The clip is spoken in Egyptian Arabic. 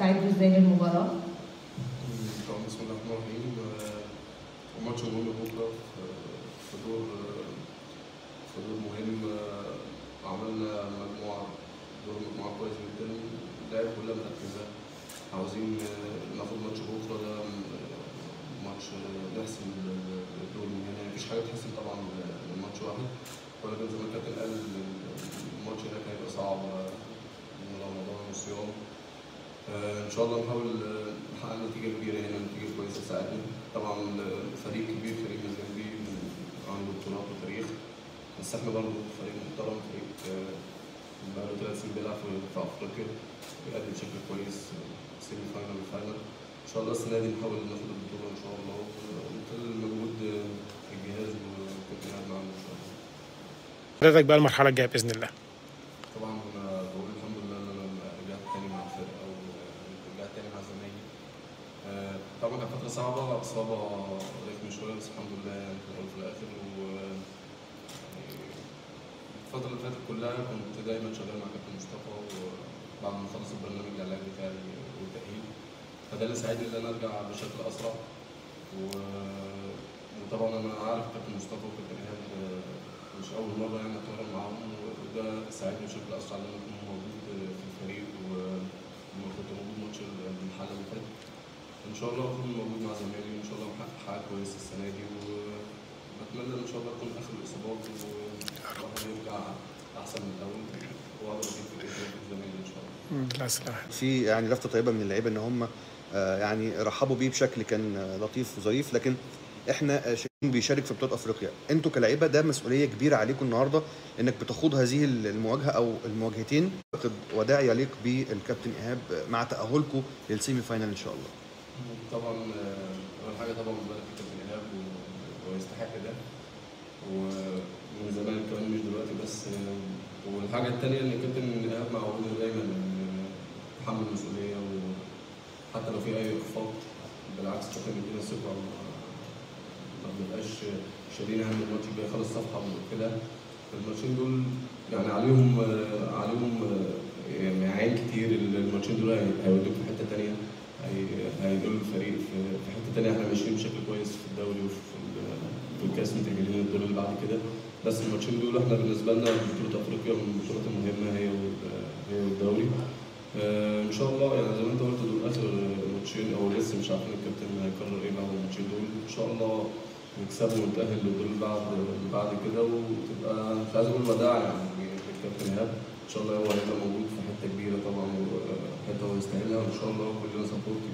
بتستعدوا ازاي للمباراه؟ طبعا بسم الله الرحمن الرحيم آه، الماتش مهم بكره في- في دور في دور مهم آه، عملنا مجموعه دور مجموعه كويس جدا اللعيبه كلها مركزه عاوزين آه، ناخد ماتش بكره ده آه، ماتش آه، نحسم ال- الدور من هنا مفيش حاجه تحسم طبعا من ماتش واحد ولكن زي ما الكابتن قال الماتش هناك هيبقى صعب آه، من رمضان وصيام آه، ان شاء الله نحاول آه، نحقق نتيجه كبيره هنا نتيجه كويسه تساعدنا طبعا آه، فريق كبير فريق مازيمبي عنده بطولات وتاريخ بس احنا برضه فريق محترم فريق آه، بقاله ثلاث سنين بيلعب في في افريقيا بيقدم بشكل كويس سيمي فاينل وفاينل ان شاء الله السنه دي نحاول ناخد البطوله ان شاء الله ونكمل مجهود آه، الجهاز وكابتن قاعد معانا ان شاء الله حضرتك بقى المرحله الجايه باذن الله طبعا انا بقول الحمد لله ان انا رجعت تاني مع الفرقه ورجعت تاني مع زمايلي آه، طبعا كانت فتره صعبه اصابه رخمه شويه بس الحمد لله يعني في الاول وفي الاخر و يعني الفتره اللي فاتت كلها كنت دايما شغال مع كابتن مصطفى وبعد ما خلص البرنامج العلاج بتاعي والتاهيل فده اللي ساعدني ان انا ارجع بشكل اسرع و- وطبعا انا عارف كابتن مصطفى وكابتن ايهاب آه، مش اول مره يعني اتمرن معاهم وده ساعدني بشكل اسرع ان انا اكون موجود في الفريق ولما كنت موجود ماتش المحل اللي فات ان شاء الله اكون موجود مع زمايلي وان شاء الله محقق حاجه كويسه السنه دي وبتمنى ان شاء الله اكون اخر الاصابات والواحد يرجع احسن من الاول واقدر اجيب في زمايلي ان شاء الله لا سلام في يعني لفته طيبه من اللعيبه ان هم آه، يعني رحبوا بيه بشكل كان آه، لطيف وظريف لكن احنا آه، شايفين بيشارك في بطولات افريقيا انتوا كلاعيبه ده مسؤوليه كبيره عليكم النهارده انك بتخوض هذه المواجهه او المواجهتين وداع يليق بالكابتن ايهاب مع تاهلكم للسيمي فاينال ان شاء الله طبعا آه، اول حاجه طبعا ببارك لكابتن ايهاب و- ويستحق ده ومن زمان كمان مش دلوقتي بس آه، والحاجه الثانيه ان الكابتن ايهاب معودنا دايما إن تحمل المسؤوليه وحتى لو في اي اخفاق بالعكس الكابتن بيدينا ثقه ما- ما بنبقاش شايلين هم الماتش الجاي خلاص صفحه كده الماتشين دول يعني عليهم آه، عليهم آه، يعني عين كتير الماتشين دول هي- هيودوك في حته ثانيه هينقلوا الفريق في في حته ثانيه احنا ماشيين بشكل كويس في الدوري وفي ال- في الكاس متأهلين الدور اللي بعد كده بس الماتشين دول احنا بالنسبه لنا بطوله افريقيا من البطولات المهمه هي وال- هي والدوري آه، ان شاء الله يعني زي ما انت قلت دول اخر ماتشين او لسه مش عارفين الكابتن هيقرر ايه بعد الماتشين دول ان شاء الله نكسبه ونتاهل للدور اللي بعد اللي بعد كده وتبقى مش عايز اقول وداع يعني للكابتن ايهاب ان شاء الله هو هيبقى موجود في حته كبيره طبعا وحته هو يستاهلها وان شاء الله كلنا سبورت